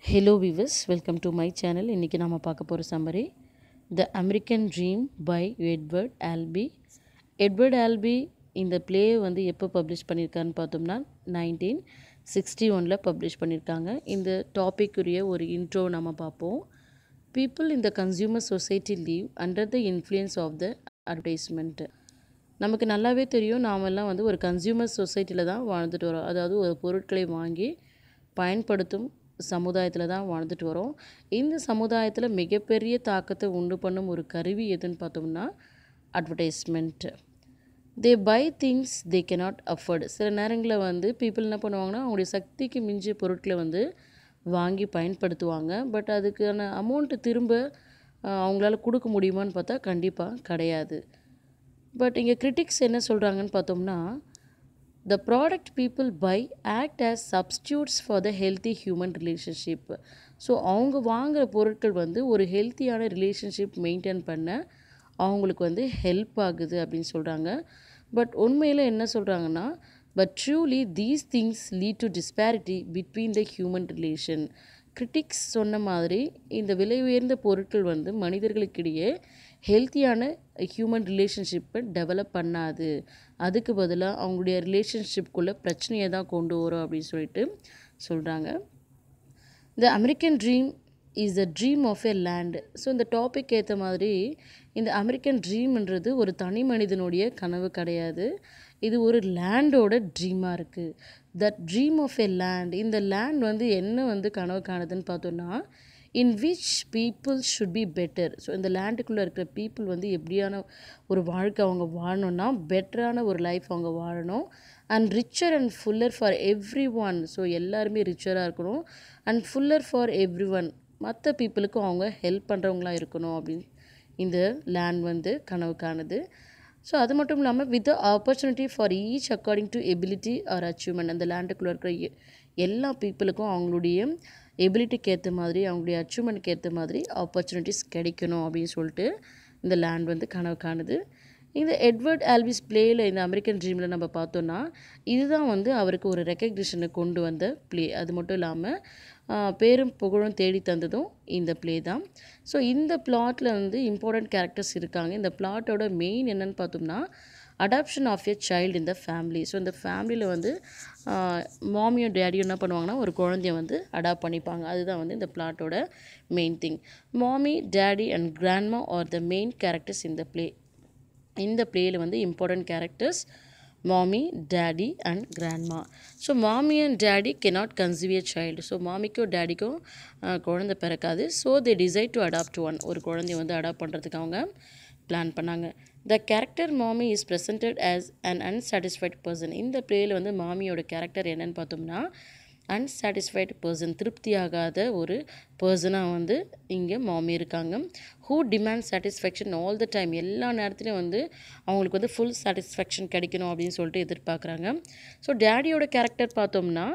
Hello viewers welcome to my channel இன்றைக்கி நம்ம பார்க்க போகிற summary the American dream by Edward Albee Edward Albee இந்த ப்ளே வந்து எப்போ பப்ளிஷ் பண்ணியிருக்காருன்னு பார்த்தோம்னா நைன்டீன் சிக்ஸ்டி ஒனில் பப்ளிஷ் பண்ணியிருக்காங்க இந்த டாபிக்குரிய ஒரு இன்ட்ரோ நம்ம பார்ப்போம் பீப்புள் இந்த consumer society live under the influence of the advertisement நமக்கு நல்லாவே தெரியும் நாமெல்லாம் வந்து ஒரு கன்சியூமர் சொசைட்டியில் தான் வாழ்ந்துட்டு வரோம் அதாவது ஒரு பொருட்களை வாங்கி பயன்படுத்தும் சமுதாயத்தில் தான் வாழ்ந்துட்டு வரோம் இந்த சமுதாயத்தில் மிகப்பெரிய தாக்கத்தை உண்டு பண்ணும் ஒரு கருவி எதுன்னு பார்த்தோம்னா advertisement they buy things they cannot afford சில நேரங்களில் வந்து பீப்புள் என்ன பண்ணுவாங்கன்னா அவங்களுடைய சக்திக்கு மிஞ்சிய பொருட்களை வந்து வாங்கி பயன்படுத்துவாங்க பட் அதுக்கான அமௌண்ட்டு திரும்ப அஹ், அவங்களால கொடுக்க முடியுமான்னு பார்த்தா கண்டிப்பாக கிடையாது பட் இங்கே கிரிட்டிக்ஸ் என்ன சொல்கிறாங்கன்னு பார்த்தோம்னா the product people buy act as substitutes for the healthy human relationship so அவங்க வாங்குகிற பொருட்கள் வந்து ஒரு ஹெல்த்தியான ரிலேஷன்ஷிப் மெயின்டைன் பண்ண அவங்களுக்கு வந்து ஹெல்ப் ஆகுது அப்படின்னு சொல்கிறாங்க பட் உண்மையில் என்ன சொல்கிறாங்கன்னா but truly these things lead to disparity between the human relation critics சொன்ன மாதிரி இந்த விலை உயர்ந்த பொருட்கள் வந்து மனிதர்களுக்கிடையே ஹெல்த்தியான ஹியூமன் ரிலேஷன்ஷிப்பை டெவலப் பண்ணாது அதுக்கு பதிலாக அவங்களுடைய ரிலேஷன்ஷிப்குள்ளே பிரச்சனையை தான் கொண்டு வரும் அப்படின்னு சொல்லிட்டு சொல்கிறாங்க the American dream is the dream of a land so இந்த டாபிக் ஏற்ற மாதிரி இந்த அமெரிக்கன் ட்ரீம்ன்றது ஒரு தனி மனிதனுடைய கனவு கிடையாது இது ஒரு லேண்டோட ட்ரீமாக இருக்குது that dream of a land இந்த லேண்ட் வந்து என்ன வந்து கனவு காணுதுன்னு பார்த்தோன்னா in which people should be better so இந்த லேண்டுக்குள்ளே இருக்கிற பீப்புள் வந்து எப்படியான ஒரு வாழ்க்கை அவங்க வாழணும்னா பெட்டரான ஒரு லைஃப் அவங்க வாழணும் and richer and fuller for every one so எல்லாருமே ரிச்சராக இருக்கணும் and fuller for every one மற்ற பீப்புளுக்கும் அவங்க ஹெல்ப் பண்ணுறவங்களா இருக்கணும் அப்படின்னு இந்த லேண்ட் வந்து கனவு காணுது ஸோ அது மட்டும் இல்லாமல் with opportunity for each according to ability or achievement அந்த லேண்டுக்குள்ளே இருக்கிற எ- எல்லா பீப்புளுக்கும் அவங்களுடைய எபிலிட்டிக்கு ஏற்ற மாதிரி அவங்களுடைய அச்சீவ்மெண்ட்க்கு ஏற்ற மாதிரி ஆப்பர்ச்சுனிட்டிஸ் கிடைக்கணும் அப்படின்னு சொல்லிட்டு இந்த லேண்ட் வந்து கனவு காணுது இந்த எட்வர்ட் ஆல்விஸ் பிளேயில் இந்த அமெரிக்கன் ட்ரீமில் நம்ம பார்த்தோன்னா இதுதான் வந்து அவருக்கு ஒரு ரெக்கக்னிஷனை கொண்டு வந்த ப்ளே அது மட்டும் இல்லாமல் பேரும் புகழும் தேடி தந்ததும் இந்த ப்ளே தான் ஸோ இந்த பிளாட்டில் வந்து இம்பார்ட்டண்ட் கேரக்டர்ஸ் இருக்காங்க இந்த பிளாட்டோட மெயின் என்னன்னு பார்த்தோம்னா அடாப்ஷன் ஆஃப் எ சைல்டு இந்த ஃபேமிலி ஸோ இந்த ஃபேமிலியில் வந்து மாமியும் டேடியும் என்ன பண்ணுவாங்கன்னா ஒரு குழந்தைய வந்து அடாப்ட் பண்ணிப்பாங்க அதுதான் வந்து இந்த பிளாட்டோட main thing mommy daddy and grandma are the main characters இந்த ப்ளே இந்த பிளேயில் வந்து important characters mommy daddy and grandma so mommy and daddy cannot conceive a child so மாமிக்கும் டேடிக்கும் குழந்தை பிறக்காது so they decide to adopt one ஒரு குழந்தைய வந்து அடாப்ட் பண்ணுறதுக்கு அவங்க பிளான் பண்ணாங்க the character mommy is presented as an unsatisfied person இந்த பிளேயில் வந்து மாமியோட கேரக்டர் என்னன்னு பார்த்தோம்னா அன்சாட்டிஸ்ஃபைட் பர்சன் திருப்தியாகாத ஒரு பர்சனாக வந்து இங்கே மாமி இருக்காங்க who demand satisfaction all the time எல்லா நேரத்துலையும் வந்து அவங்களுக்கு வந்து ஃபுல் சாட்டிஸ்ஃபேக்ஷன் கிடைக்கணும் அப்படின்னு சொல்லிட்டு எதிர்பார்க்குறாங்க ஸோ டேடியோட கேரக்டர் பார்த்தோம்னா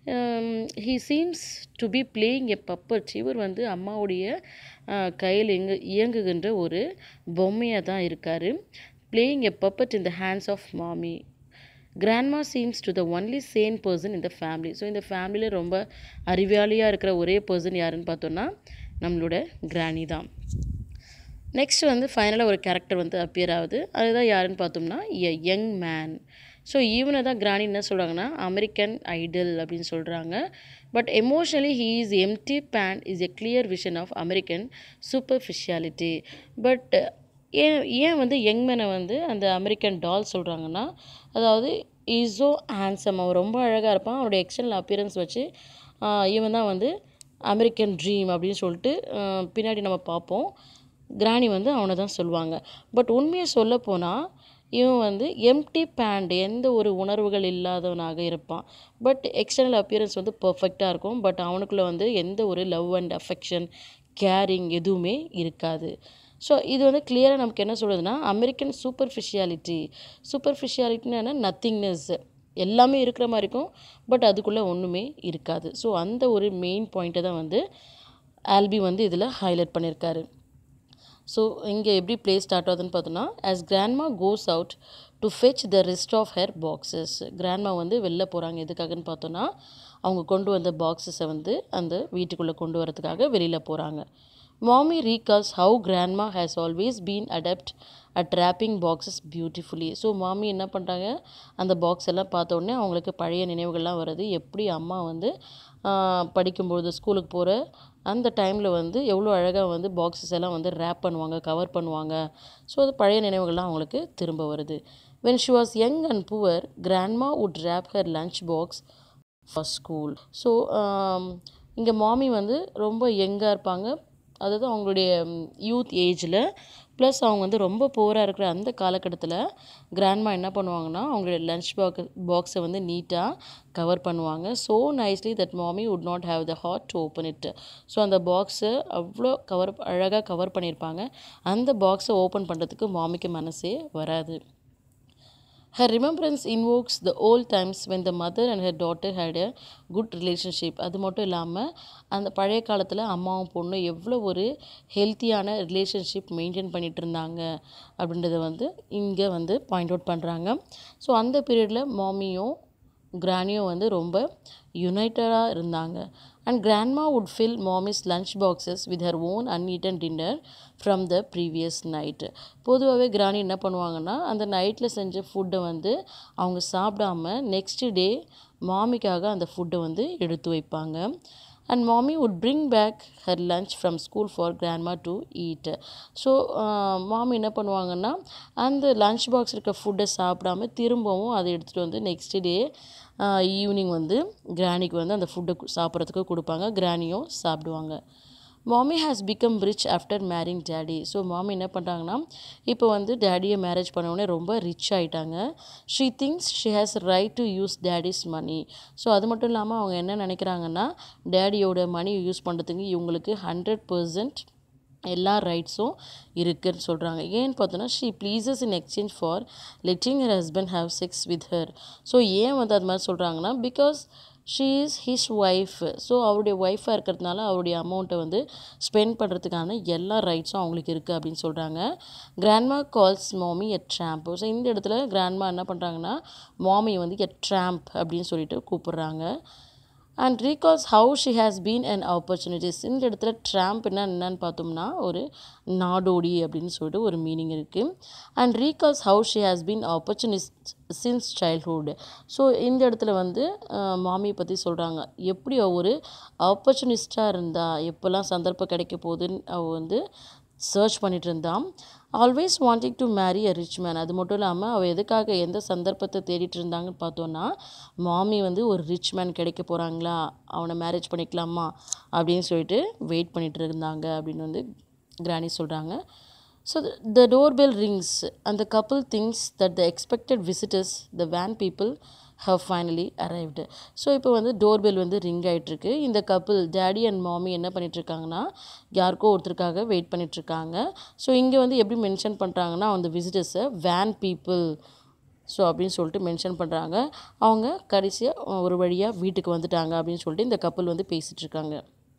he seems to be playing a puppet இவர் வந்து அம்மாவுடைய கையில் இயங்கு இயங்குகின்ற ஒரு பொம்மையாக தான் இருக்கார் playing a puppet in the hands of mommy grandma seems to the only same person இந்த ஃபேமிலி ஸோ இந்த ஃபேமிலியில் ரொம்ப அறிவாளியாக இருக்கிற ஒரே பர்சன் யாருன்னு பார்த்தோன்னா நம்மளோட கிராணி தான் நெக்ஸ்ட் வந்து ஃபைனலாக ஒரு கேரக்டர் வந்து அப்பியர் ஆகுது அதுதான் யாருன்னு பார்த்தோம்னா எ யங் மேன் ஸோ ஈவனை தான் கிராணி என்ன சொல்கிறாங்கன்னா அமெரிக்கன் ஐடல் அப்படின்னு சொல்கிறாங்க but emotionally he is empty pant is a clear vision of American superficiality but ஏன் ஏன் வந்து யங் மேனை வந்து அந்த அமெரிக்கன் டால் சொல்கிறாங்கன்னா அதாவது இஸோ ஹேண்ட்ஸம் அவன் ரொம்ப அழகாக இருப்பான் அவனுடைய எக்ஸ்டர்னல் அப்பியரன்ஸ் வச்சு ஆஹ் இவன் தான் வந்து அமெரிக்கன் ட்ரீம் அப்படின்னு சொல்லிட்டு ஆஹ் பின்னாடி நம்ம பார்ப்போம் கிராணி வந்து அவனை தான் சொல்லுவாங்க பட் உண்மையை சொல்ல போனால் இவன் வந்து எம்டி பேண்ட் எந்த ஒரு உணர்வுகள் இல்லாதவனாக இருப்பான் பட் எக்ஸ்டர்னல் அப்பியரன்ஸ் வந்து பர்ஃபெக்டாக இருக்கும் பட் அவனுக்குள்ள வந்து எந்த ஒரு லவ் அண்ட் அஃபெக்ஷன் கேரிங் எதுவுமே இருக்காது ஸோ இது வந்து கிளியராக நமக்கு என்ன சொல்கிறதுனா அமெரிக்கன் சூப்பர்ஃபிஷியாலிட்டி சூப்பர்ஃபிஷியாலிட்டினா என்ன நத்திங்னஸ் எல்லாமே இருக்கிற மாதிரி இருக்கும் பட் அதுக்குள்ளே ஒன்றுமே இருக்காது ஸோ அந்த ஒரு மெயின் பாயிண்ட்டை தான் வந்து ஆல்பி வந்து இதில் ஹைலைட் பண்ணியிருக்காரு ஸோ இங்கே எப்படி ப்ளே ஸ்டார்ட் ஆகுதுன்னு பார்த்தோன்னா as grandma goes out to fetch the rest of her boxes grandma வந்து வெளில போகிறாங்க எதுக்காகன்னு பார்த்தோன்னா அவங்க கொண்டு வந்த பாக்ஸஸை வந்து அந்த வீட்டுக்குள்ளே கொண்டு வரதுக்காக வெளியில் போகிறாங்க mommy recalls how grandma has always been adept at wrapping boxes beautifully so mommy என்ன பண்ணுறாங்க அந்த பாக்ஸ் எல்லாம் பார்த்த உடனே அவங்களுக்கு பழைய நினைவுகள்லாம் வருது எப்படி அம்மா வந்து ஆஹ், படிக்கும்பொழுது ஸ்கூலுக்கு போகிற அந்த டைமில் வந்து எவ்வளோ அழகாக வந்து பாக்ஸஸ் எல்லாம் வந்து ரேப் பண்ணுவாங்க கவர் பண்ணுவாங்க ஸோ அது பழைய நினைவுகள்லாம் அவங்களுக்கு திரும்ப வருது when she was young and poor grandma would wrap her lunch box for school so இங்கே மாமி வந்து ரொம்ப யங்காக இருப்பாங்க அதாவது அவங்களுடைய யூத் ஏஜில் ப்ளஸ் அவங்க வந்து ரொம்ப போராக இருக்கிற அந்த காலகட்டத்தில் கிராண்ட்மா என்ன பண்ணுவாங்கன்னா அவங்களுடைய லன்ச் பாக் பாக்ஸை வந்து நீட்டாக கவர் பண்ணுவாங்க so nicely that mommy would not have the heart to open it so அந்த பாக்ஸை அவ்வளோ கவர் அழகாக கவர் பண்ணியிருப்பாங்க அந்த பாக்ஸை ஓப்பன் பண்ணுறதுக்கு மாமிக்கு மனசே வராது Her remembrance invokes the old times when the mother and her daughter had a good relationship. அது மட்டும் இல்லாமல் அந்த பழைய காலத்தில் அம்மாவும் பொண்ணும் எவ்வளோ ஒரு ஹெல்த்தியான ரிலேஷன்ஷிப் மெயின்டைன் பண்ணிட்டு இருந்தாங்க அப்படின்றத வந்து இங்கே வந்து பாயிண்ட் அவுட் பண்ணுறாங்க ஸோ அந்த பீரியடில் மாமியும் கிரானியும் வந்து ரொம்ப யுனைட்டடாக இருந்தாங்க and grandma would fill mommy's lunch boxes with her own uneaten dinner from the previous night பொதுவாகவே கிராணி என்ன பண்ணுவாங்கன்னா அந்த நைட்டில் செஞ்ச ஃபுட்டை வந்து அவங்க சாப்பிடாம நெக்ஸ்ட் டே மாமிக்காக அந்த ஃபுட்டை வந்து எடுத்து வைப்பாங்க and mommy would bring back her lunch from school for grandma to eat so mommy என்ன பண்ணுவாங்கன்னா அந்த லஞ்ச் பாக்ஸ் இருக்க ஃபுட்டை சாப்பிடாம திரும்பவும் அதை எடுத்துகிட்டு வந்து நெக்ஸ்ட் டே ஈவினிங் வந்து கிராணிக்கு வந்து அந்த ஃபுட்டை சாப்பிட்றதுக்கு கொடுப்பாங்க கிராணியும் சாப்பிடுவாங்க mommy has become rich after marrying daddy so mommy என்ன பண்ணுறாங்கன்னா இப்போ வந்து டேடியை மேரேஜ் பண்ண உடனே ரொம்ப ரிச் ஆயிட்டாங்க she thinks she has right to use daddy's money so அது மட்டும் இல்லாமல் அவங்க என்ன நினைக்கிறாங்கன்னா டேடியோட மணி யூஸ் பண்ணுறதுக்கு இவங்களுக்கு ஹண்ட்ரட் பர்சன்ட் எல்லா ரைட்ஸும் இருக்குன்னு சொல்கிறாங்க ஏன்னு பார்த்தோன்னா she pleases in exchange for letting her husband have sex with her so ஏன் வந்து அது மாதிரி சொல்கிறாங்கன்னா because she is his wife so அவருடைய ஒய்ஃபாக இருக்கிறதுனால அவருடைய அமௌண்ட்டை வந்து ஸ்பெண்ட் பண்ணுறதுக்கான எல்லா ரைட்ஸும் அவங்களுக்கு இருக்குது அப்படின்னு சொல்கிறாங்க கிராண்ட்மா கால்ஸ் மாமி எ ட்ராம்ப் ஸோ இந்த இடத்துல கிராண்ட்மா என்ன பண்ணுறாங்கன்னா மாமி வந்து எ ட்ராம்ப் அப்படின்னு சொல்லிட்டு கூப்பிடுறாங்க and recalls how she has been and opportunities இந்த இடத்துல ட்ராம்ப்னா என்னன்னு பார்த்தோம்னா ஒரு நாடோடி அப்படின்னு சொல்லிட்டு ஒரு மீனிங் இருக்குது and recalls how she has been opportunist since childhood so இந்த இடத்துல வந்து அஹ், மாமியை பற்றி சொல்கிறாங்க எப்படி அவ ஒரு ஆப்பர்ச்சுனிஸ்டாக இருந்தா எப்போல்லாம் சந்தர்ப்பம் கிடைக்க போகுதுன்னு அவ வந்து சர்ச் பண்ணிட்டு இருந்தான் always wanting to marry a rich man அது மட்டும் இல்லாமல் அவள் எதுக்காக எந்த சந்தர்ப்பத்தை தேடிட்டு இருந்தாங்கன்னு பார்த்தோன்னா மாமி வந்து ஒரு ரிச் மேன் கிடைக்க போகிறாங்களா அவனை மேரேஜ் பண்ணிக்கலாமா அப்படின்னு சொல்லிட்டு வெயிட் பண்ணிட்டு இருந்தாங்க அப்படின்னு வந்து கிராணி சொல்கிறாங்க so the door bell rings அந்த couple thinks that the expected visitors the van people have finally arrived so இப்போ வந்து டோர் பெல் வந்து ரிங் ஆகிட்டுருக்கு இந்த கப்புள் டேடி அண்ட் மாமி என்ன பண்ணிகிட்ருக்காங்கன்னா யாருக்கோ ஒருத்தருக்காக வெயிட் பண்ணிகிட்ருக்காங்க ஸோ இங்கே வந்து எப்படி மென்ஷன் பண்ணுறாங்கன்னா அந்த விசிட்டர்ஸை வேன் பீப்புள் ஸோ அப்படின்னு சொல்லிட்டு மென்ஷன் பண்ணுறாங்க அவங்க கடைசியாக ஒரு வழியாக வீட்டுக்கு வந்துட்டாங்க அப்படின்னு சொல்லிட்டு இந்த கப்பல் வந்து பேசிகிட்டு இருக்காங்க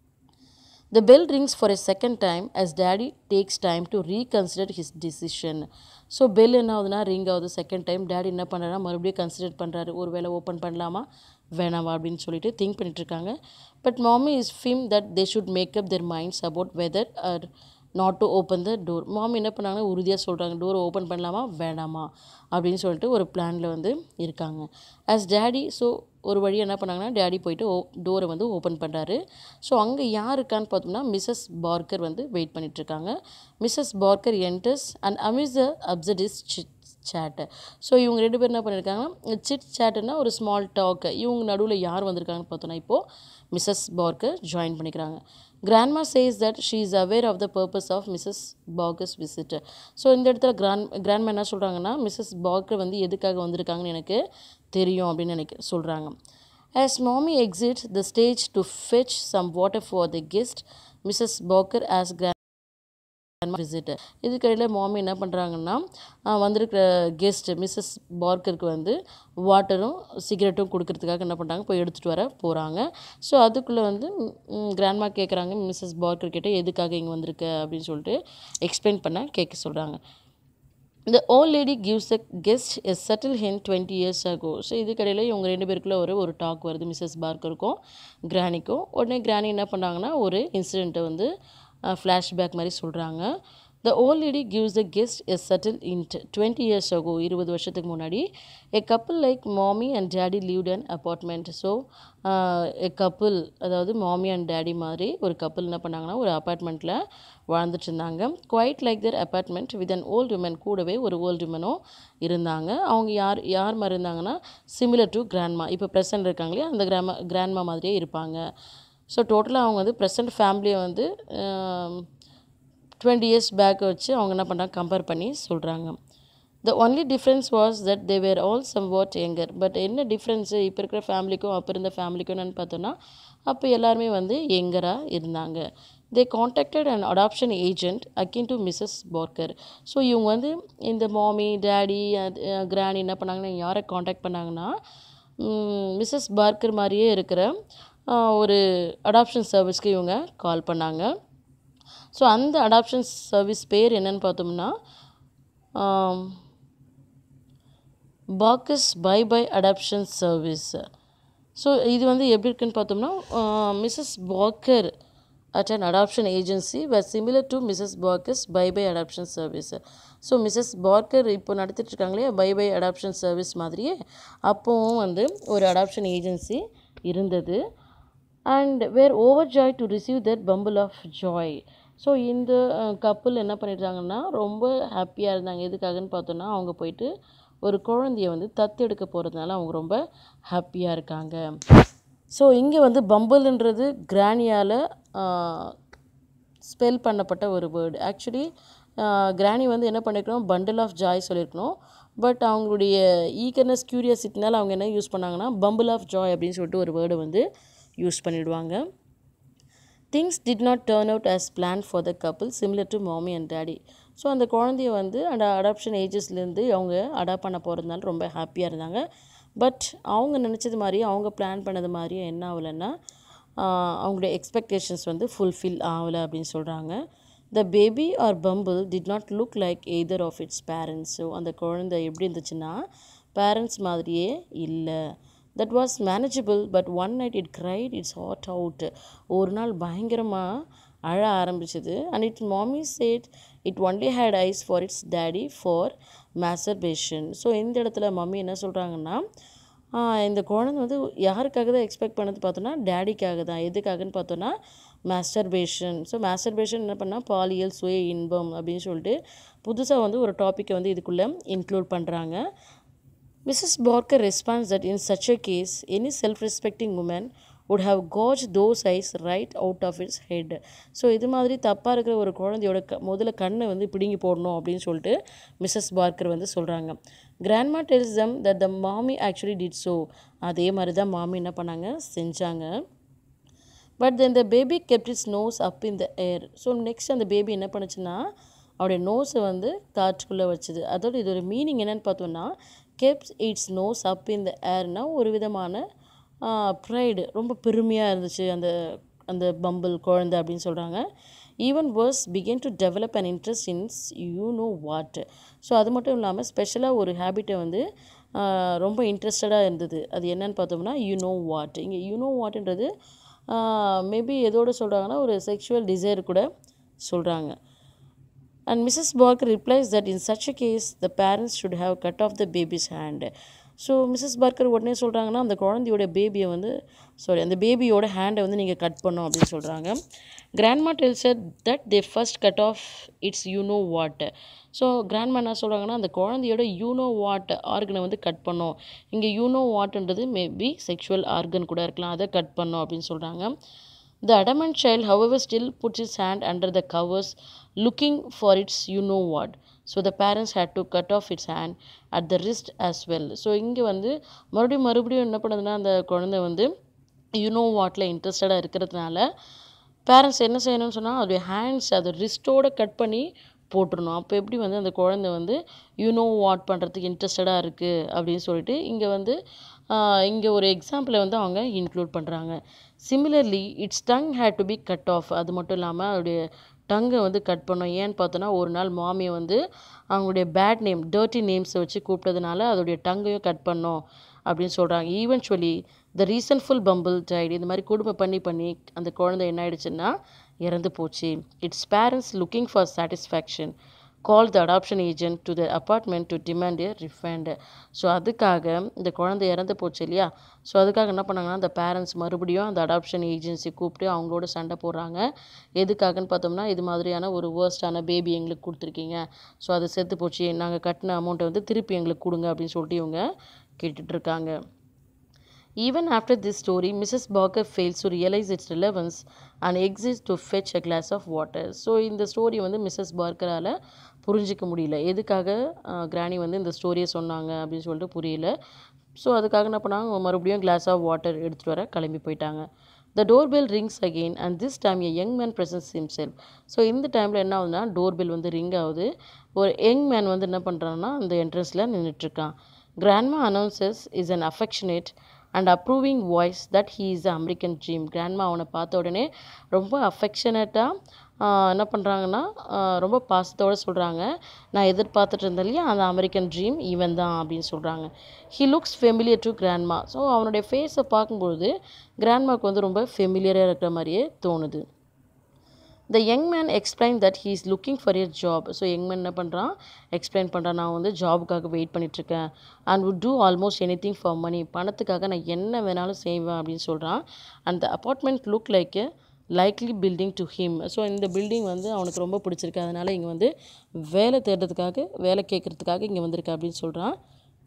The bell rings for a second time as daddy takes time to reconsider his decision. So bell என்ன ஆகுதுன்னா ரிங் ஆகுது செகண்ட் டைம் டேடி என்ன பண்ணுறாருன்னா மறுபடியும் கன்சிடர் பண்ணுறாரு ஒரு வேளை ஓப்பன் பண்ணலாமா வேணாமா அப்படின்னு சொல்லிட்டு திங்க் பண்ணிட்டு இருக்காங்க but mommy is firm that they should make up their minds about whether or not to open the door mommy என்ன பண்ணாங்கன்னா உறுதியாக சொல்கிறாங்க டோரை ஓப்பன் பண்ணலாமா வேணாமா அப்படின்னு சொல்லிட்டு ஒரு பிளானில் வந்து இருக்காங்க ஆஸ் டேடி ஸோ ஒரு வழி என்ன பண்ணாங்கன்னா டேடி போயிட்டு ஓ டோரை வந்து ஓப்பன் பண்ணுறாரு ஸோ அங்கே யார் இருக்கான்னு பார்த்தோம்னா மிஸ்ஸஸ் பார்க்கர் வந்து வெயிட் பண்ணிகிட்ருக்காங்க Mrs Parker enters and amidst the absurdities sat so இவங்க ரெண்டு பேரும் என்ன பண்ணியிருக்காங்கன்னா சிட் சேட்டுன்னா ஒரு ஸ்மால் டாக் இவங்க நடுவில் யார் வந்திருக்காங்கன்னு பார்த்தோன்னா இப்போது மிஸ்ஸஸ் பார்க்கர் ஜாயின் பண்ணிக்கிறாங்க grandma says that she is aware of the purpose of Mrs Barker's visit so இந்த இடத்துல கிராண்ட் கிராண்ட்மா என்ன சொல்கிறாங்கன்னா மிஸ்ஸஸ் பார்க்கர் வந்து எதுக்காக வந்திருக்காங்கன்னு எனக்கு தெரியும் அப்படின்னு எனக்கு சொல்கிறாங்க As mommy exits the stage to fetch some water for the guest, Mrs. Barker asks grandma visit இதுக்கடையில் மாமி என்ன பண்ணுறாங்கன்னா வந்திருக்கிற கெஸ்ட் மிஸ்ஸஸ் பார்க்கருக்கு வந்து வாட்டரும் சிகரெட்டும் கொடுக்கறதுக்காக என்ன பண்ணுறாங்க போய் எடுத்துகிட்டு வர போகிறாங்க ஸோ அதுக்குள்ளே வந்து கிராண்ட்மா கேட்குறாங்க மிஸ்ஸஸ் பார்க்கர் கிட்ட எதுக்காக இங்கே வந்திருக்க அப்படின்னு சொல்லிட்டு எக்ஸ்பிளைன் பண்ண கேட்க சொல்கிறாங்க இந்த old lady gives the guest a subtle hint twenty years ago so இதுக்கடையில் இவங்க ரெண்டு பேருக்குள்ள ஒரு ஒரு டாக் வருது மிஸ்ஸஸ் பார்க்கருக்கும் கிரானிக்கும் உடனே கிரானி என்ன பண்ணாங்கன்னா ஒரு இன்சிடெண்ட்டை வந்து ஃப்ளாஷ்பேக் மாதிரி சொல்கிறாங்க the old lady gives the guest a subtle hint twenty years ago இருபது வருஷத்துக்கு முன்னாடி a couple like mommy and daddy lived and apartment so a couple அதாவது மாமி அண்ட் டேடி மாதிரி ஒரு கப்புள் என்ன பண்ணாங்கன்னா ஒரு அப்பார்ட்மெண்ட்டில் வாழ்ந்துட்டு இருந்தாங்க quite like their apartment with an old woman கூடவே ஒரு ஓல்டு உமனும் இருந்தாங்க அவங்க யார் யார் மாதிரி இருந்தாங்கன்னா சிமிலர் டு கிராண்ட்மா இப்போ ப்ரெசன்ட் இருக்காங்களே அந்த கிராம கிராண்ட்மா மாதிரியே இருப்பாங்க ஸோ டோட்டலாக அவங்க வந்து ப்ரெசன்ட் ஃபேமிலியை வந்து டுவெண்ட்டி இயர்ஸ் பேக் வச்சு அவங்க என்ன பண்ணுறாங்க கம்பேர் பண்ணி சொல்கிறாங்க the only difference was that they were all somewhat younger but என்ன டிஃப்ரென்ஸு இப்போ இருக்கிற ஃபேமிலிக்கும் அப்போ இருந்த ஃபேமிலிக்கும் என்னென்னு பார்த்தோன்னா அப்போ எல்லாருமே வந்து எங்கராக இருந்தாங்க they contacted and adoption agent akin to Mrs Barker so இவங்க வந்து இந்த மாமி டேடி கிராணி என்ன பண்ணாங்கன்னா யாரை காண்டாக்ட் பண்ணாங்கன்னா மிஸ்ஸஸ் பார்க்கர் மாதிரியே இருக்கிற ஒரு அடாப்ஷன் சர்வீஸ்க்கு இவங்க கால் பண்ணாங்க ஸோ அந்த அடாப்ஷன் சர்வீஸ் பேர் என்னன்னு பார்த்தோம்னா Barker's bye bye adoption service so இது வந்து எப்படி இருக்குன்னு பார்த்தோம்னா Mrs Barker at an adoption agency were similar to Mrs Barker's bye bye adoption service so Mrs Barker இப்போ நடத்திட்டு இருக்காங்களே பை பை அடாப்ஷன் சர்வீஸ் மாதிரியே அப்போவும் வந்து ஒரு அடாப்ஷன் ஏஜென்சி இருந்தது and were over joy to receive that bumble of joy so இந்த couple என்ன பண்ணிட்டாங்கன்னா ரொம்ப ஹாப்பியாக இருந்தாங்க எதுக்காகன்னு பார்த்தோன்னா அவங்க போயிட்டு ஒரு குழந்தைய வந்து தத்தெடுக்க போகிறதுனால அவங்க ரொம்ப ஹாப்பியாக இருக்காங்க ஸோ இங்கே வந்து பம்பிள்ன்றது கிரானியால் ஸ்பெல் பண்ணப்பட்ட ஒரு வேர்டு ஆக்சுவலி கிரானி வந்து என்ன பண்ணியிருக்கணும் பண்டில் ஆஃப் ஜாய் சொல்லியிருக்கணும் பட் அவங்களுடைய ஈகர்னஸ் க்யூரியாசிட்டினால அவங்க என்ன யூஸ் பண்ணாங்கன்னா பம்பிள் ஆஃப் ஜாய் அப்படின்னு சொல்லிட்டு ஒரு வேர்டை வந்து யூஸ் பண்ணிடுவாங்க things did not turn out as plan for the couple similar to mommy and daddy so அந்த குழந்தைய வந்து அந்த அடாப்ஷன் ஏஜஸ்லேருந்து அவங்க அடாப்ட் பண்ண போகிறதுனால ரொம்ப ஹாப்பியாக இருந்தாங்க பட் அவங்க நினச்சது மாதிரி அவங்க பிளான் பண்ணது மாதிரி என்ன ஆகலைன்னா அவங்களுடைய எக்ஸ்பெக்டேஷன்ஸ் வந்து ஃபுல்ஃபில் ஆகலை அப்படின்னு சொல்கிறாங்க the baby or bumble did not look like either of its parents so அந்த குழந்தை எப்படி இருந்துச்சுன்னா பேரண்ட்ஸ் மாதிரியே இல்லை that was manageable but one night it cried its heart out ஒரு நாள் பயங்கரமாக அழ ஆரம்பிச்சது and it mommy said it only had eyes for its daddy for masturbation so இந்த இடத்துல மம்மி என்ன சொல்கிறாங்கன்னா இந்த குழந்தை வந்து யாருக்காக தான் எக்ஸ்பெக்ட் பண்ணது பார்த்தோன்னா டேடிக்காக தான் எதுக்காகன்னு பார்த்தோன்னா மாஸ்டர்பேஷன் ஸோ மாஸ்டர்பேஷன் என்ன பண்ணால் பாலியல் சுய இன்பம் அப்படின்னு சொல்லிட்டு புதுசாக வந்து ஒரு டாப்பிக்கை வந்து இதுக்குள்ளே இன்க்ளூட் பண்ணுறாங்க Mrs Parker responds that in such a case any self respecting woman would have gorged those eyes right out of its head so இது மாதிரி தப்பாக இருக்கிற ஒரு குழந்தையோட க முதல்ல கண்ணை வந்து பிடுங்கி போடணும் அப்படின்னு சொல்லிட்டு மிஸ்ஸஸ் பார்க்கர் வந்து சொல்கிறாங்க கிராண்ட்மா டெல்ஸ் தம் தட் த மாமி ஆக்சுவலி டிட் ஸோ அதே மாதிரி தான் மாமி என்ன பண்ணாங்க செஞ்சாங்க but then the baby kept its nose up in the air so next அந்த பேபி என்ன பண்ணுச்சுன்னா அவருடைய நோஸை வந்து காற்றுக்குள்ளே வச்சுது அதோட இதோட மீனிங் என்னன்னு பார்த்தோன்னா கெப்ஸ் இட்ஸ் நோஸ் அப் இன் த ஏர்னால் ஒரு விதமான ப்ரைடு ரொம்ப பெருமையாக இருந்துச்சு அந்த அந்த பம்பிள் குழந்தை அப்படின்னு சொல்கிறாங்க even worse began to develop an interest in its you know what so அது மட்டும் இல்லாமல் ஸ்பெஷலாக ஒரு ஹேபிட்டை வந்து ரொம்ப இன்ட்ரெஸ்டடாக இருந்தது அது என்னன்னு பார்த்தோம்னா யூ நோ வாட் இங்கே யூ நோ வாட்ன்றது மேபி எதோடு சொல்கிறாங்கன்னா ஒரு செக்ஷுவல் டிசைர் கூட சொல்கிறாங்க and Mrs Parker replies that in such a case the parents should have cut off the baby's hand so Mrs Parker உடனே சொல்கிறாங்கன்னா அந்த குழந்தையோட பேபியை வந்து சாரி அந்த பேபியோட ஹேண்டை வந்து நீங்கள் கட் பண்ணோம் அப்படின்னு சொல்கிறாங்க grandma tells that they first cut off its you know what so grandma என்ன சொல்கிறாங்கன்னா அந்த குழந்தையோட யூனோ வாட் ஆர்கனை வந்து கட் பண்ணோம் இங்கே யூனோ வாட்ன்றது மேபி செக்ஷுவல் ஆர்கன் கூட இருக்கலாம் அதை கட் பண்ணோம் அப்படின்னு சொல்கிறாங்க The adamant child, however, still puts his hand under the covers looking for its you know what. So the parents had to cut off its hand at the wrist as well so இங்கே வந்து மறுபடியும் மறுபடியும் என்ன பண்ணுதுன்னா அந்த குழந்தை வந்து you know வாட்டில் இன்ட்ரெஸ்டடாக இருக்கிறதுனால பேரண்ட்ஸ் என்ன செய்யணும்னு சொன்னால் அதோடைய ஹேண்ட்ஸ் அதை ரிஸ்ட்டோட கட் பண்ணி போட்டுருணும் அப்போ எப்படி வந்து அந்த குழந்தை வந்து யூனோ வாட் பண்ணுறதுக்கு இன்ட்ரெஸ்டடாக இருக்குது அப்படின்னு சொல்லிட்டு இங்கே வந்து இங்கே ஒரு எக்ஸாம்பிளை வந்து அவங்க இன்க்ளூட் பண்ணுறாங்க similarly its tongue had to be cut off அது மட்டும் இல்லாமல் அதோடைய டங்கை வந்து கட் பண்ணோம் ஏன்னு பார்த்தோன்னா ஒரு நாள் மாமியை வந்து அவங்களுடைய பேட் நேம் டர்ட்டி நேம்ஸை வச்சு கூப்பிட்டதுனால அதோடைய டங்கையும் கட் பண்ணோம் அப்படின்னு சொல்கிறாங்க eventually the resentful bumble died இந்த மாதிரி குடும்பம் பண்ணி பண்ணி அந்த குழந்தை என்ன ஆயிடுச்சுன்னா இறந்து போச்சு its parents looking for satisfaction call the adoption agent to the apartment to demand a refund so அதுக்காக இந்த குழந்தை இறந்து போச்சு இல்லையா ஸோ அதுக்காக என்ன பண்ணாங்கன்னா அந்த பேரண்ட்ஸ் மறுபடியும் அந்த அடாப்ஷன் ஏஜென்சி கூப்பிட்டு அவங்களோட சண்டை போடுறாங்க எதுக்காகன்னு பார்த்தோம்னா இது மாதிரியான ஒரு வேர்ஸ்டான பேபி எங்களுக்கு கொடுத்துருக்கீங்க ஸோ அது செத்து போச்சு நாங்கள் கட்டின அமௌண்ட்டை வந்து திருப்பி எங்களுக்கு கொடுங்க அப்படின்னு சொல்லிட்டு இவங்க கேட்டுட்ருக்காங்க Even after this story, Mrs. Barker fails to realize its relevance and exits to fetch a glass of water. So இந்த ஸ்டோரி வந்து மிஸ்ஸஸ் பார்க்கரால் புரிஞ்சிக்க முடியல எதுக்காக கிராணி வந்து இந்த ஸ்டோரியை சொன்னாங்க அப்படின்னு சொல்லிட்டு புரியல ஸோ அதுக்காக என்ன பண்ணாங்க மறுபடியும் கிளாஸ் ஆஃப் வாட்டர் எடுத்துகிட்டு வர கிளம்பி போயிட்டாங்க the door bell rings again and this time a young man presents himself so இந்த டைமில் என்ன ஆகுதுன்னா டோர் பெல் வந்து ரிங் ஆகுது ஒரு யங் மேன் வந்து என்ன பண்ணுறான்னா அந்த என்ட்ரன்ஸில் நின்றுட்டுருக்கான் grandma announces is an affectionate and approving voice that he is American dream grandma அவனை பார்த்த உடனே ரொம்ப அஃபெக்ஷனேட்டாக என்ன பண்ணுறாங்கன்னா ரொம்ப பாசத்தோடு சொல்கிறாங்க நான் எதிர்பார்த்துட்டு இருந்தேன் இல்லையா அந்த அமெரிக்கன் ட்ரீம் இவன் தான் அப்படின்னு சொல்கிறாங்க he looks familiar to grandma so அவனுடைய ஃபேஸை பார்க்கும்பொழுது கிராண்ட்மாவுக்கு வந்து ரொம்ப ஃபெமிலியராக இருக்கிற மாதிரியே தோணுது the young man explain that he is looking for a job so young man என்ன பண்ணுறான் எக்ஸ்பிளைன் பண்ணுறான் நான் வந்து ஜாபுக்காக வெயிட் பண்ணிகிட்ருக்கேன் and would do almost anything for money பணத்துக்காக நான் என்ன வேணாலும் செய்வேன் அப்படின்னு சொல்கிறான் and the apartment look like a likely building to him so இந்த பில்டிங் வந்து அவனுக்கு ரொம்ப பிடிச்சிருக்கு அதனால் இங்கே வந்து வேலை தேடுறதுக்காக வேலை கேட்குறதுக்காக இங்கே வந்திருக்க அப்படின்னு சொல்கிறான்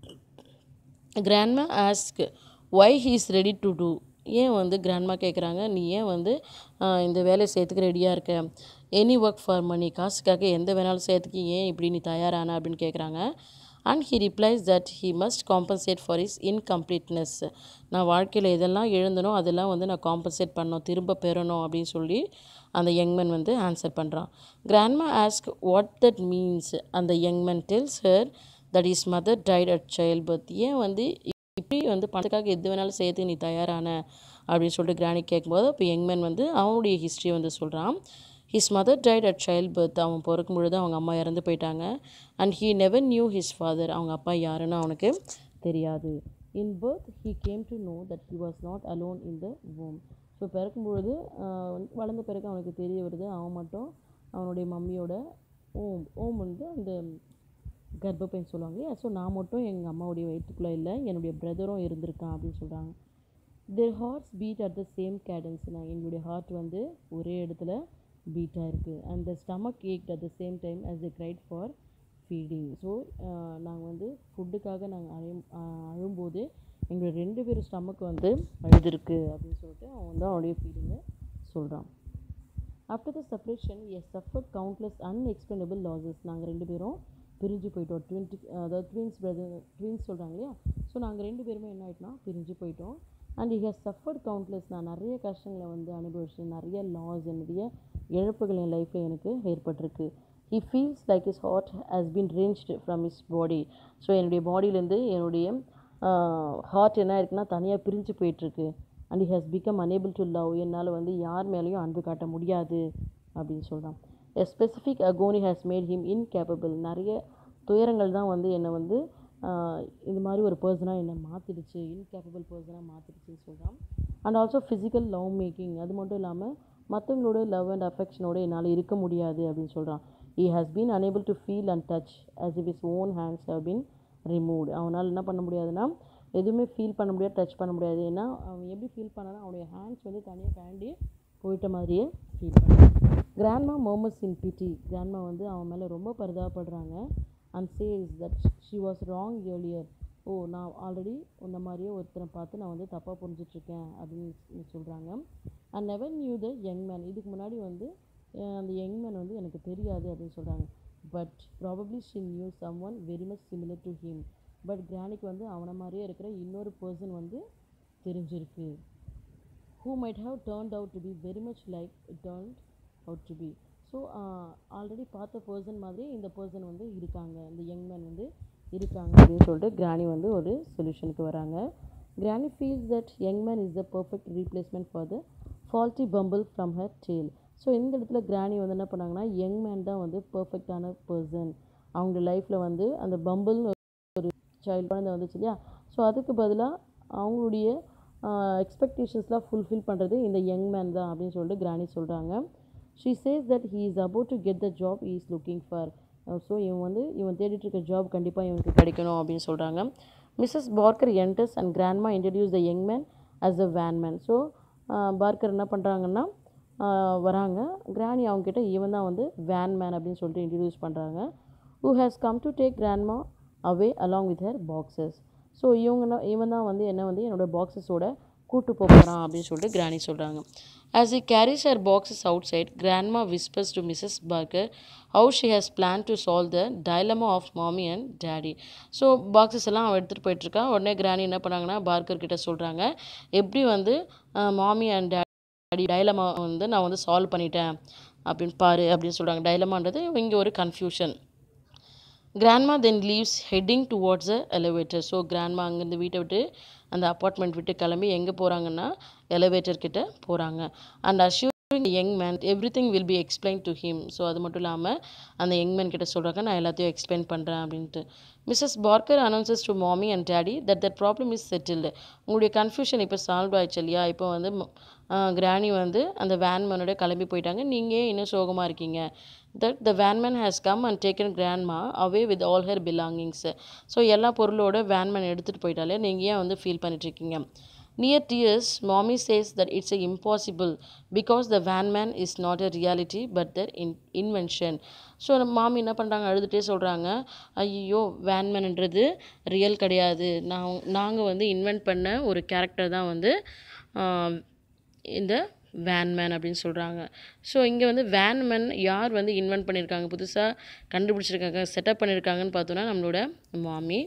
grandma ask why he is ready to do ஏன் வந்து கிராண்ட்மா கேட்குறாங்க நீ ஏன் வந்து ஆஹ், இந்த வேலையை செய்யறதுக்கு ரெடியாக இருக்க எனி ஒர்க் ஃபார் மணி காசுக்காக எந்த வேணாலும் செய்யறதுக்கு ஏன் இப்படி நீ தயாரான அப்படின்னு கேட்குறாங்க and he replies that he must compensate for his incompleteness நான் வாழ்க்கையில் எதெல்லாம் எழுந்தனோ அதெல்லாம் வந்து நான் காம்பன்சேட் பண்ணணும் திரும்ப பெறணும் அப்படின்னு சொல்லி அந்த யங்மேன் வந்து ஆன்சர் பண்ணுறான் grandma ask what that means அந்த யங்மேன் tells her that his mother died at childbirth ஏன் வந்து இப்படி வந்து பணத்துக்காக எது வேணாலும் செய்யறதுக்கு நீ தயாரான அப்படின்னு சொல்லிட்டு கிராணி கேட்கும்போது அப்போ யங்மேன் வந்து அவனுடைய ஹிஸ்ட்ரி வந்து சொல்கிறான் his mother died at childbirth அவன் பிறக்கும் பொழுது அவங்க அம்மா இறந்து போயிட்டாங்க and he never knew his father அவங்க அப்பா யாருன்னு அவனுக்கு தெரியாது in birth he came to know that he was not alone in the womb so பிறக்கும் பொழுது ஆஹ், வந்து வளர்ந்த பிறகு அவனுக்கு தெரிய வருது அவன் மட்டும் அவனுடைய மம்மியோட ஓம் ஓம் வந்து அந்த கர்ப்பப்பைன்னு சொல்லுவாங்க இல்லையா ஸோ நான் மட்டும் எங்கள் அம்மாவுடைய வயிற்றுக்குள்ளே இல்லை என்னுடைய பிரதரும் இருந்திருக்கான் அப்படின்னு சொல்கிறாங்க their hearts beat at the same cadence நான் எங்களுடைய ஹார்ட் வந்து ஒரே இடத்துல பீட்டாக இருக்குது and the stomach ached at the same time as they cried for feeding so நாங்கள் வந்து ஃபுட்டுக்காக நாங்கள் அழையும் ஆஹ் அழும்போது எங்களுடைய ரெண்டு பேரும் ஸ்டமக் வந்து அழுதுருக்கு அப்படின்னு சொல்லிட்டு அவன் வந்து அவனுடைய ஃபீலிங்கை சொல்கிறான் after the separation he's suffered countless unexplainable losses நாங்கள் ரெண்டு பேரும் பிரிஞ்சு போயிட்டோம் ட்வின்ட்டி அதாவது ட்வின்ஸ் பிரதர் ட்வின்ஸ் சொல்கிறாங்க இல்லையா ஸோ நாங்கள் ரெண்டு பேருமே என்ன ஆயிட்டோம்னா பிரிஞ்சு போயிட்டோம் and he has suffered countless நான் நிறைய கஷ்டங்களை வந்து அனுபவிச்சேன் நிறைய லாஸ் நிறைய இழப்புகள் என் லைஃப்பில் எனக்கு ஏற்பட்டிருக்கு he feels like his heart has been wrenched from his body so என்னுடைய பாடியிலேருந்து என்னுடைய ஹார்ட் என்ன இருக்குன்னா தனியாக பிரிஞ்சு போயிட்டுருக்கு and he has become unable to love என்னால் வந்து யார் மேலேயும் அன்பு காட்ட முடியாது அப்படின்னு சொல்கிறான் a specific agony has made him incapable நிறைய துயரங்கள் தான் வந்து என்னை வந்து ஆஹ், இந்த மாதிரி ஒரு பர்சனாக என்னை மாற்றிடுச்சு இன்கேப்பபிள் பர்சனாக மாற்றிடுச்சுன்னு சொல்கிறான் and also physical love making அது மட்டும் இல்லாமல் மற்றவங்களோட லவ் அண்ட் அஃபெக்ஷனோட என்னால் இருக்க முடியாது அப்படின்னு சொல்கிறான் he has been unable to feel and touch as if his own hands have been removed அவனால் என்ன பண்ண முடியாதுன்னா எதுவுமே ஃபீல் பண்ண முடியாது டச் பண்ண முடியாது ஏன்னா அவன் எப்படி ஃபீல் பண்ணானா அவனுடைய ஹேண்ட்ஸ் வந்து தனியாக கழண்டி போயிட்ட மாதிரியே ஃபீல் பண்ணான் கிராண்ட்மா மோமஸ் இன் பிடி கிராண்ட்மா வந்து அவன் மேலே ரொம்ப பரிதாபப்படுறாங்க and says that she was wrong earlier oh நான் ஆல்ரெடி இந்த மாதிரியே ஒருத்தரை பார்த்து நான் வந்து தப்பாக புரிஞ்சிட்ருக்கேன் அப்படின்னு சொல்கிறாங்க and never knew the young man இதுக்கு முன்னாடி வந்து அஹ் அந்த யங் மேன் வந்து எனக்கு தெரியாது அப்படின்னு சொல்கிறாங்க but probably she knew someone very much similar to him but கிரானிக்கு வந்து அவனை மாதிரியே இருக்கிற இன்னொரு பர்சன் வந்து தெரிஞ்சிருக்கு who might have turned out to be very much like it turned out to be so already பார்த்த பர்சன் மாதிரி இந்த பர்சன் வந்து இருக்காங்க இந்த யங் மேன் வந்து இருக்காங்க அப்படின்னு சொல்லிட்டு கிரானி வந்து ஒரு சொல்யூஷனுக்கு வராங்க granny feels that young man is the perfect replacement for the faulty bumble from her tale so இந்த இடத்துல கிராணி வந்து என்ன பண்ணாங்கன்னா யங் மேன் தான் வந்து பர்ஃபெக்டான பர்சன் அவங்க லைஃப்பில் வந்து அந்த பம்பிள்னு ஒரு சைல்டு குழந்தை வந்துச்சு இல்லையா ஸோ அதுக்கு பதிலாக அவங்களுடைய எக்ஸ்பெக்டேஷன்ஸ்லாம் ஃபுல்ஃபில் பண்ணுறது இந்த யங் மேன் தான் அப்படின்னு சொல்லிட்டு கிராணி சொல்கிறாங்க she says that he is about to get the job he is looking for so இவன் வந்து இவன் தேடிட்டு இருக்க ஜாப் கண்டிப்பாக இவனுக்கு கிடைக்கணும் அப்படின்னு சொல்கிறாங்க Mrs Parker enters and grandma introduce the young man as a van man so Parker என்ன பண்ணுறாங்கன்னா வராங்க கிராணி அவங்கக்கிட்ட இவன் தான் வந்து வேன் மேன் அப்படின்னு சொல்லிட்டு இன்ட்ரடியூஸ் பண்ணுறாங்க who has come to take grandma away along with her boxes so இவங்க இவன் தான் வந்து என்ன வந்து என்னோடய பாக்ஸஸோட கூட்டு போகிறான் அப்படின்னு சொல்லிட்டு கிராணி சொல்கிறாங்க as he carries her boxes outside grandma whispers to Mrs Parker how she has plan to solve the dilemma of mommy and daddy so boxes எல்லாம் அவன் எடுத்துகிட்டு போயிட்டுருக்கா உடனே கிராணி என்ன பண்ணாங்கன்னா பார்க்கர் கிட்ட சொல்கிறாங்க எப்படி வந்து மாமி அண்ட் டேடி டைலமா வந்து நான் வந்து சால்வ் பண்ணிட்டேன் அப்படின்னு பாரு அப்படின்னு சொல்கிறாங்க டைலமான்றது இங்கே ஒரு confusion grandma then leaves heading towards a elevator so grandma அங்கேருந்து வீட்டை விட்டு அந்த அப்பார்ட்மெண்ட் விட்டு கிளம்பி எங்கே போகிறாங்கன்னா எலிவேட்டர் கிட்ட போகிறாங்க and assuring young man everything will be explain to him so அது மட்டும் இல்லாமல் அந்த யங் மேன் கிட்ட சொல்கிறாங்க நான் எல்லாத்தையும் எக்ஸ்பிளைன் பண்ணுறேன் அப்படின்ட்டு Mrs Parker announces to mommy and daddy that that problem is settled உங்களுடைய கன்ஃபியூஷன் இப்போ சால்வ் ஆயிடுச்சு இல்லையா இப்போ வந்து கிராணி வந்து அந்த வேன்மேனோட கிளம்பி போயிட்டாங்க நீங்கள் இன்னும் சோகமாக இருக்கீங்க that the van man has come and taken grandma away with all her belongings so எல்லா பொருளோட வேன்மேன் எடுத்துகிட்டு போயிட்டாலே நீங்கள் ஏன் வந்து ஃபீல் பண்ணிட்டுருக்கீங்க near tears mommy says that it's a impossible because the van man is not a reality but their in invention so mommy என்ன பண்ணுறாங்க அழுதுகிட்டே சொல்கிறாங்க ஐயோ வேன்மேன்ன்றது ரியல் கிடையாது நான் நாங்கள் வந்து இன்வென்ட் பண்ண ஒரு கேரக்டர் தான் வந்து இந்த வேன்மேன் அப்படின்னு சொல்கிறாங்க ஸோ இங்கே வந்து வேன்மேன் யார் வந்து இன்வென்ட் பண்ணியிருக்காங்க புதுசாக கண்டுபிடிச்சிருக்காங்க செட்டப் பண்ணியிருக்காங்கன்னு பார்த்தோன்னா நம்மளோட mommy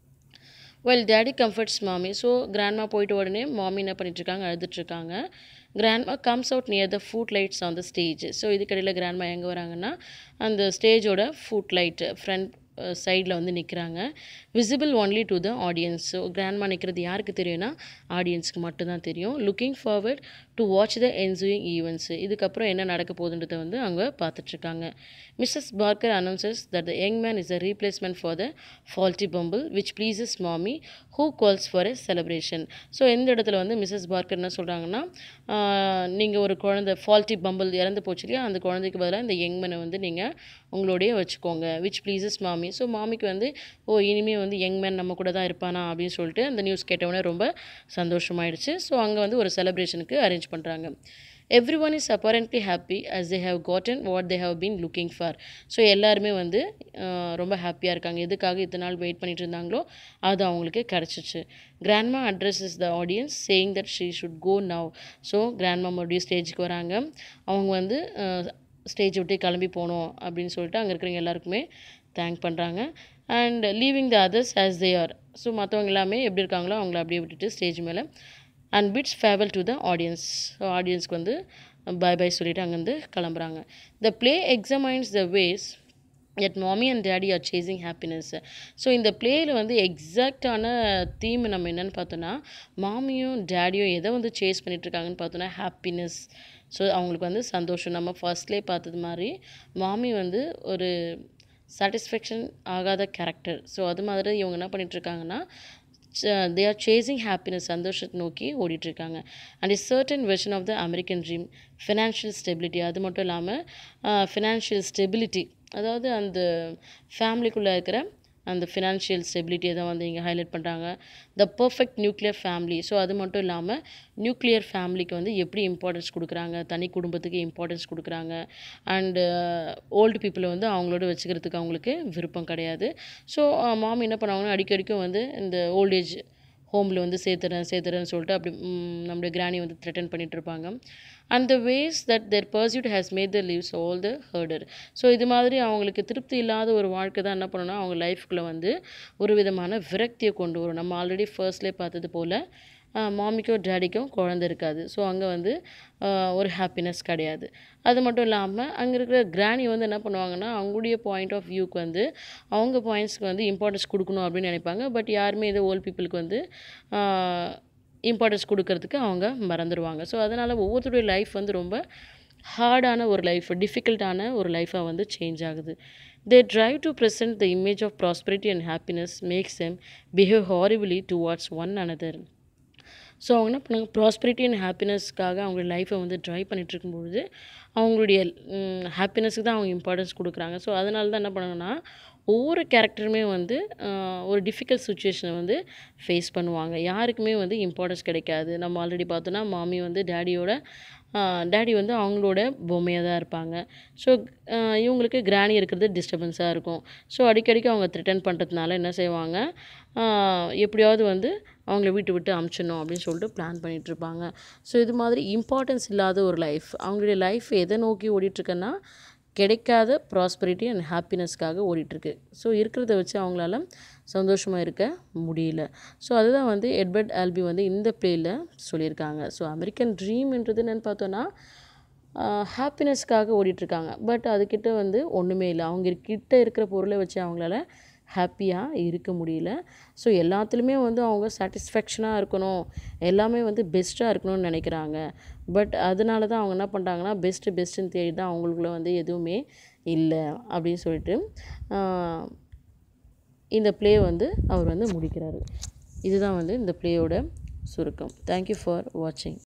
well daddy comforts mommy so grandma போயிட்டு உடனே மாமி என்ன பண்ணிட்டுருக்காங்க அழுதுட்ருக்காங்க grandma comes out near the footlights on the stage so இதுக்கடையில் கிராண்ட்மா எங்கே வராங்கன்னா அந்த ஸ்டேஜோட ஃபுட் லைட் ஃப்ரண்ட் சைடில் வந்து நிற்கிறாங்க visible only to the audience so grandma நிற்கிறது யாருக்கு தெரியும்னா ஆடியன்ஸ்க்கு மட்டும்தான் தெரியும் looking forward to watch the ensuing events இதுக்கப்புறம் என்ன நடக்க போகுதுன்றதை வந்து அவங்க பார்த்துட்ருக்காங்க Mrs Parker announces that the young man is a replacement for the faulty bumble which pleases mommy who calls for a celebration so எந்த இடத்துல வந்து மிஸ்ஸஸ் பார்க்கர் என்ன சொல்கிறாங்கன்னா நீங்கள் ஒரு குழந்தை ஃபால்ட்டி பம்பிள் இறந்து போச்சு இல்லையா அந்த குழந்தைக்கு பதிலாக இந்த யங் மேனை வந்து நீங்கள் உங்களுடைய வச்சுக்கோங்க விச் ப்ளீசஸ் மாமி ஸோ மாமிக்கு வந்து ஓ இனிமேல் வந்து யங் மேன் நம்ம கூட தான் இருப்பானா அப்படின்னு சொல்லிட்டு அந்த நியூஸ் கேட்டவுடனே ரொம்ப சந்தோஷமாயிடுச்சு ஸோ அங்கே வந்து ஒரு செலிப்ரேஷனுக்கு அரேஞ்ச் பண்ணுறாங்க everyone is apparently happy as they have gotten what they have been looking for so எல்லாருமே வந்து ரொம்ப ஹாப்பியாக இருக்காங்க எதுக்காக இத்தனை நாள் வெயிட் பண்ணிட்டு இருந்தாங்களோ அது அவங்களுக்கு கிடச்சிச்சு grandma addresses the audience saying that she should go now so grandma மறுபடியும் ஸ்டேஜுக்கு வராங்க அவங்க வந்து ஸ்டேஜ் விட்டு கிளம்பி போகணும் அப்படின்னு சொல்லிட்டு அங்கே இருக்கிறவங்க எல்லாருக்குமே தேங்க் பண்ணுறாங்க and leaving the others as they are so மற்றவங்க எல்லாமே எப்படி இருக்காங்களோ அவங்கள அப்படியே விட்டுட்டு ஸ்டேஜ் மேலே and bids farewell to the audience so ஆடியன்ஸ்க்கு வந்து பை பை சொல்லிவிட்டு அங்கேருந்து கிளம்புறாங்க the play எக்ஸமைன்ஸ் the ways that mommy and daddy are chasing happiness so இந்த பிளேயில் வந்து எக்ஸாக்டான தீம் நம்ம என்னென்னு பார்த்தோன்னா மாமியும் டேடியும் எதை வந்து சேஸ் பண்ணிகிட்ருக்காங்கன்னு பார்த்தோன்னா ஹாப்பினஸ் ஸோ அவங்களுக்கு வந்து சந்தோஷம் நம்ம ஃபர்ஸ்ட்லேயே பார்த்தது மாதிரி மாமி வந்து ஒரு சாட்டிஸ்ஃபேக்ஷன் ஆகாத கேரக்டர் ஸோ அது மாதிரி இவங்க என்ன பண்ணிகிட்ருக்காங்கன்னா தே ஆர் சேசிங் ஹாப்பினஸ் சந்தோஷத்தை நோக்கி ஓடிட்டுருக்காங்க and is certain version of the American dream financial stability அது மட்டும் இல்லாமல் ஃபினான்ஷியல் ஸ்டெபிலிட்டி அதாவது அந்த ஃபேமிலிக்குள்ளே இருக்கிற அந்த ஃபினான்ஷியல் ஸ்டெபிலிட்டியை தான் வந்து இங்கே ஹைலைட் பண்ணுறாங்க the perfect nuclear family so அது மட்டும் இல்லாமல் நியூக்ளியர் ஃபேமிலிக்கு வந்து எப்படி இம்பார்ட்டன்ஸ் கொடுக்குறாங்க தனி குடும்பத்துக்கு இம்பார்ட்டன்ஸ் கொடுக்குறாங்க அண்டு ஓல்டு பீப்புளை வந்து அவங்களோட வச்சுக்கிறதுக்கு அவங்களுக்கு விருப்பம் கிடையாது ஸோ மாமி என்ன பண்ணுவாங்கன்னா அடிக்கடிக்கும் வந்து இந்த ஓல்டேஜ் ஹோமில் வந்து சேர்த்துறேன் சேர்த்துறேன்னு சொல்லிட்டு அப்படி நம்மளுடைய கிராணி வந்து த்ரெட்டன் பண்ணிகிட்டு இருப்பாங்க and the ways that their pursuit has made the lives all the harder so இது மாதிரி அவங்களுக்கு திருப்தி இல்லாத ஒரு வாழ்க்கை தான் என்ன பண்ணணும்னா அவங்க லைஃப்குள்ளே வந்து ஒரு விதமான விரக்தியை கொண்டு வரும் நம்ம ஆல்ரெடி ஃபர்ஸ்ட்லேயே பார்த்தது போல் மாமிக்கும் டேடிக்கும் குழந்த இருக்காது ஸோ அங்கே வந்து ஒரு ஹாப்பினஸ் கிடையாது அது மட்டும் இல்லாமல் அங்கே இருக்கிற கிராணி வந்து என்ன பண்ணுவாங்கன்னா அவங்களுடைய பாயிண்ட் ஆஃப் வியூக்கு வந்து அவங்க பாயிண்ட்ஸ்க்கு வந்து இம்பார்ட்டன்ஸ் கொடுக்கணும் அப்படின்னு நினைப்பாங்க பட் யாருமே இது ஓல்ட் பீப்புளுக்கு வந்து இம்பார்ட்டன்ஸ் கொடுக்கறதுக்கு அவங்க மறந்துடுவாங்க ஸோ அதனால் ஒவ்வொருத்தருடைய லைஃப் வந்து ரொம்ப ஹார்டான ஒரு லைஃப் டிஃபிகல்ட்டான ஒரு லைஃபாக வந்து சேஞ்ச் ஆகுது they drive to present the image of prosperity and happiness makes them behave horribly towards one another so அவங்க என்ன பண்ணாங்க ப்ராஸ்பரிட்டி அண்ட் ஹாப்பினஸ்க்காக அவங்க லைஃப்பை வந்து ட்ரைவ் பண்ணிட்டு இருக்கும்பொழுது அவங்களுடைய ஹாப்பினஸ்க்கு தான் அவங்க இம்பார்ட்டன்ஸ் கொடுக்குறாங்க ஸோ அதனால தான் என்ன பண்ணாங்கன்னா ஒவ்வொரு கேரக்டருமே வந்து ஆஹ், ஒரு டிஃபிகல்ட் சுச்சுவேஷனை வந்து ஃபேஸ் பண்ணுவாங்க யாருக்குமே வந்து இம்பார்ட்டன்ஸ் கிடைக்காது நம்ம ஆல்ரெடி பார்த்தோன்னா மாமி வந்து டேடியோட டேடி வந்து அவங்களோட பொம்மையாக தான் இருப்பாங்க ஸோ இவங்களுக்கு கிராணி இருக்கிறது டிஸ்டர்பன்ஸாக இருக்கும் ஸோ அடிக்கடிக்கு அவங்க த்ரிட்டன் பண்ணுறதுனால என்ன செய்வாங்க ஆஹ், எப்படியாவது வந்து அவங்கள வீட்டு விட்டு அமுச்சிடணும் அப்படின்னு சொல்லிட்டு பிளான் பண்ணிகிட்ருப்பாங்க ஸோ இது மாதிரி இம்பார்ட்டன்ஸ் இல்லாத ஒரு லைஃப் அவங்களுடைய லைஃப் எதை நோக்கி ஓடிட்டுருக்குன்னா கிடைக்காத ப்ராஸ்பரிட்டி அண்ட் ஹாப்பினஸ்க்காக ஓடிட்டுருக்கு ஸோ இருக்கிறத வச்சு அவங்களால சந்தோஷமாக இருக்க முடியல ஸோ அதுதான் வந்து எட்வர்ட் ஆல்பி வந்து இந்த ப்ளேயில் சொல்லியிருக்காங்க ஸோ அமெரிக்கன் ட்ரீம்ன்றது என்னென்னு பார்த்தோன்னா ஹாப்பினஸ்க்காக ஓடிட்டுருக்காங்க பட் அதுக்கிட்ட வந்து ஒன்றுமே இல்லை அவங்க கிட்ட இருக்கிற பொருளை வச்சு அவங்களால ஹாப்பியாக இருக்க முடியல ஸோ எல்லாத்துலேயுமே வந்து அவங்க சாட்டிஸ்ஃபேக்ஷனாக இருக்கணும் எல்லாமே வந்து பெஸ்ட்டாக இருக்கணும்னு நினைக்கிறாங்க பட் அதனால தான் அவங்க என்ன பண்ணுறாங்கன்னா பெஸ்ட்டு பெஸ்ட்டுன்னு தேடி தான் அவங்களுக்குள்ள வந்து எதுவுமே இல்லை அப்படின்னு சொல்லிட்டு ஆஹ், இந்த ப்ளே வந்து அவர் வந்து முடிக்கிறாரு இதுதான் வந்து இந்த ப்ளேயோட சுருக்கம் தேங்க்யூ ஃபார் வாட்சிங்